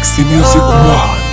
اكس ميوزك وان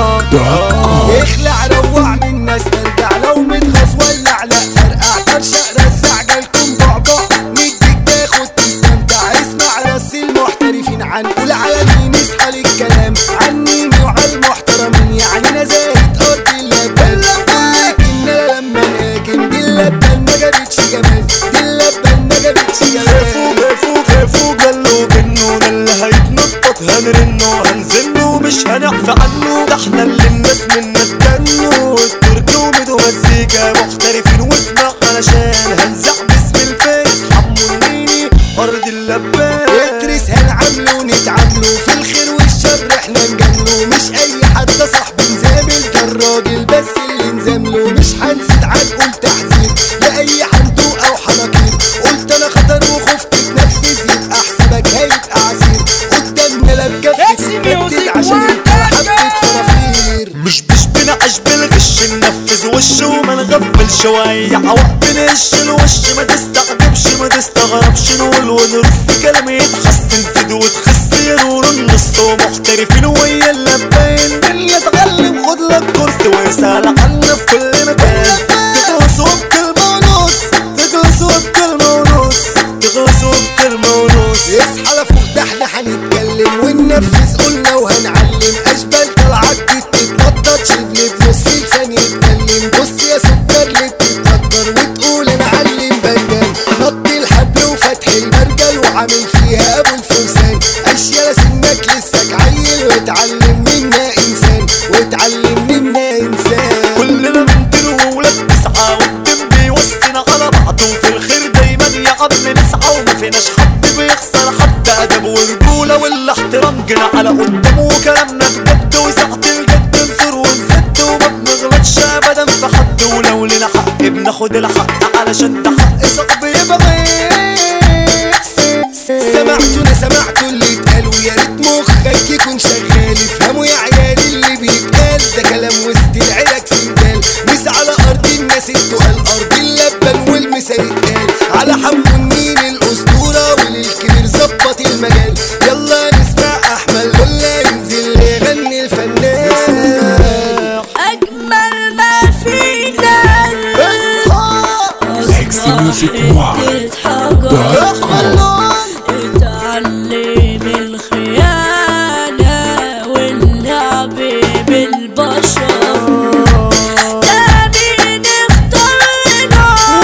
دوت كوم اخلع روع من الناس ارجع لو متغاظ ولع لا فرقع طرشق رزع جالكم بعبع مديك تاخد تستمتع اسمع راس المحترفين هنقول على مين اسأل الكلام عن مين وعلى المحترمين يعني نزاهة ارض اللبان قولك ان انا لما ناجم دي اللبان ما جابتش جمال دي اللبان ما جابتش خافوا جمال خافوا خافوا قالوا جنوا ده اللي هيتنطط هنرنه هنزنه مش هنعفى عنه ده احنا اللي الناس منا اتجنوا الترك وميدو مزيكا محترفين واسمع علشان هنزع باسم الفارس حمو النيني ارض اللبان ادرس هنعمله نتعامله في الخير والشر احنا نجامله مش اي حد صاحبي نزامل ده الراجل بس اللي نزامله مش هنزيد عنقول تحذير لاي حنتوق او حناكير قلت انا خطر وخفت اتنفذ يبقى حسابك هيبقى عسير قدامنا لا بكفة تتنفذ عشان انت حبة فرافير مش مش بنعش بالغش ننفذ وش وما نغفل شوية وقت نقش الوش ما تستعجبش ما تستغربش نقول ونرص كلام يتحسن زيد وتخس يا نور النص ومحترفين ويا اللبان اللي اتعلم خد لك كورس ويسأل عنا في كل مكان تخلصوا بكلمة ونص تخلصوا بكلمة ونص تخلصوا بكلمة ونص اصحى لفوق ده احنا هنتكلم وننفذ قلنا وهنعلم اشبال طلعت دي تتنطط شبل بنص لسان يتكلم بص يا سكر اللي بتتقدر وتقول انا علم بنجان نط الحبل وفتح المرجل وعامل فيها ابو الفرسان اشياء سنك لسك عيل واتعلم منا انسان واتعلم منا انسان كلنا بنطير وولاد تسعة والدم بيوصينا على بعض وفي الخير دايما يا عم نسعى وما فيناش حد بيخسر حد أدب ورجولة والاحترام جينا على قدام وكلامنا بجد وساعة الجد نصر ونسد وما بنغلطش أبدا في حد ولو لنا حق بناخد الحق علشان ده حق صاحبي يبقى سمعتوا انا سمعتوا اللي اتقال ويا ريت مخك يكون شغال افهموا يا عيال اللي بيتقال ده كلام وسط العيلة سندال مس على ارض الناس التقال ارض اللبن والمثال اتقال على حمو النيل الاسطورة وللكبير ظبط المجال يلا نسمع احمد ولا ينزل يغني الفنان أجمل ما فينا اكس ميوزك وان دوت كوم اتعلم الخيانة واللعب بالبشر تاني نختارنا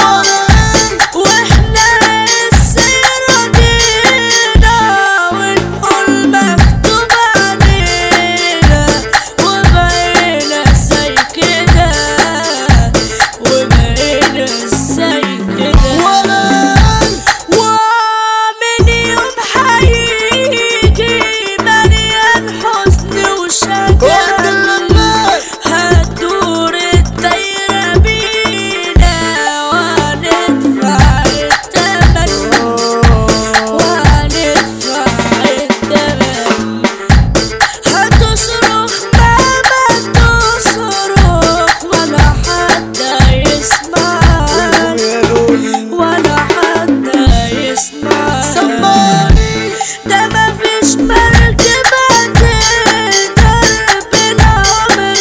واحنا لسه راضينا ونقول مكتوب علينا وبقينا زي كده وبقينا زي كده ومن يوم هيجي مليان حزن وشجن هتدور الدايرة بينا وهندفع التمن وهندفع التمن هتصرخ مهما تصرخ ولا حد يسمعك ولا حد يسمع ده مفيش مركبة تقدر بالعمر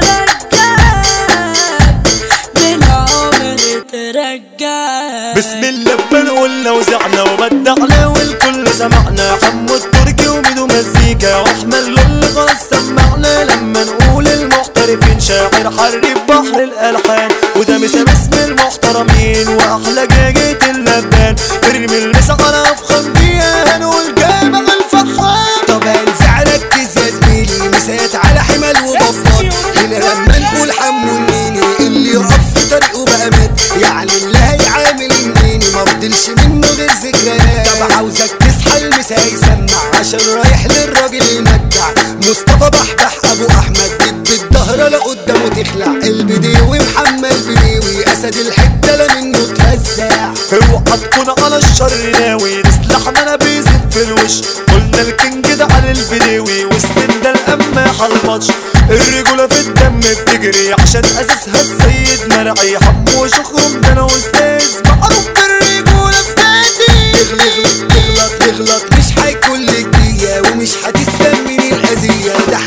ترجعك بالعمر ترجعك بسم الله بنقول لو زعنا وبدعنا والكل سمعنا حمو التركي وميدو مزيكا واحمد لول خلاص سمعنا لما نقول المحترفين شاعر حرب بحر الالحان وده مسا باسم المحترمين واحلى جاجة اللبان ارمي المسا على افخم دقيقة هنقول جامع الفخام طب هنزع ركز يا زميلي مسات على حمل وبطال هنا لما نقول حمو النيني اللي يقف في طريقه بقى مات يعني اللي هيعامل النيني ما فضلش منه غير ذكريات طب عاوزك تصحى المسا يسمع عشان رايح للراجل المجدع مصطفى بحبح ابو احمد ضد الظهر لا قدامه تخلع البديوي محمد بديوي اسد الحته لا منه تفزع اوعى تكون على الشر ناوي نسلحنا انا بيزيد في الوش قلنا الكينج ده على البداوي والسن ده القماح على الماتش الرجولة في الدم بتجري عشان اساسها السيد مرعي حمو شخرم ده انا استاذ معروف بالرجولة في نادي تغلط تغلط تغلط مش هيكون لك دقيقة ومش هتسلم من الأذية ده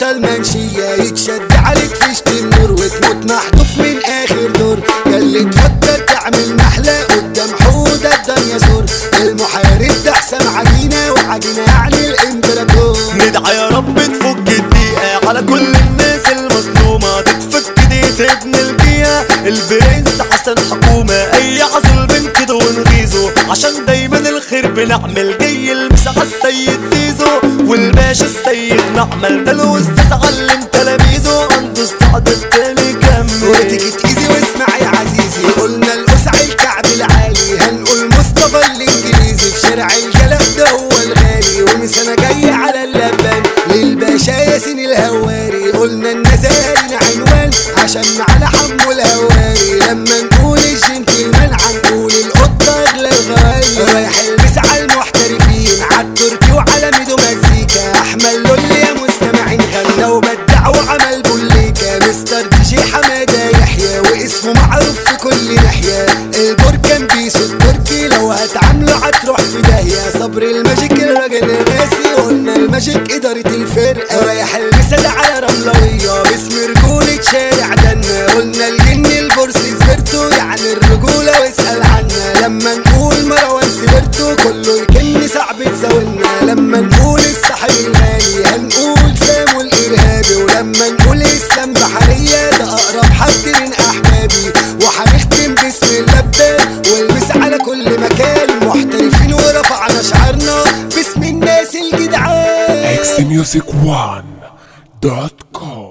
بطل منشية يتشد عليك فيشت النور وتموت محذوف من اخر دور ياللي تفكر تعمل نحلة قدام حودة الدنيا سور المحارب ده حسام عجينة وعجينة يعني الامبراطور ندعى يا رب تفك الدقيقة على كل الناس المظلومة تتفك دي تبني الجية البرنس حسن حكومة أي عزل بين كده ونغيظه عشان دايما الخير بنعمل جاي المسا على السيد زيزو والباشا السيد نعمل ده الأستاذ علم تلاميذه عنده استعداد تاني كمل وتيجي ايزي واسمع يا عزيزي قلنا القسع الكعب العالي هنقول مصطفى الانجليزي في شارع الجلب ده هو الغالي ومس انا جاي على اللبان للباشا ياسين الهواري قلنا النزارين عنوان عشان معانا حمو الهواري لما نقول الجنتلمان هنقول القطة اغلى الغالي رايح البس على المحترفين عالتركي وعلى ميدو مزيكا احمد لولي يا مستمعين غنى وبدع وعمل بوليكا مستر دي جي حمادة يحيى واسمه معروف في كل ناحية البركان بيسو التركي لو هتعامله هتروح في داهية صبر الماجيك الراجل الراسي قلنا الماجيك إدارة الفرقة رايح المسد على رملوية باسم رجولة شارع دنا قلنا الجن البورسي سبرتو يعني الرجولة واسأل عنا لما نقول مروان سبرتو كله يكن صعب تزاولنا لما نقول الساحب الغالي هنقول سامو الإرهابي ولما نقول إسلام بحرية ده أقرب حد من أحبابي وهنختم باسم اللبان والمس على كل مكان محترفين ورفعنا شعارنا باسم الناس الجدعان xmusic1.com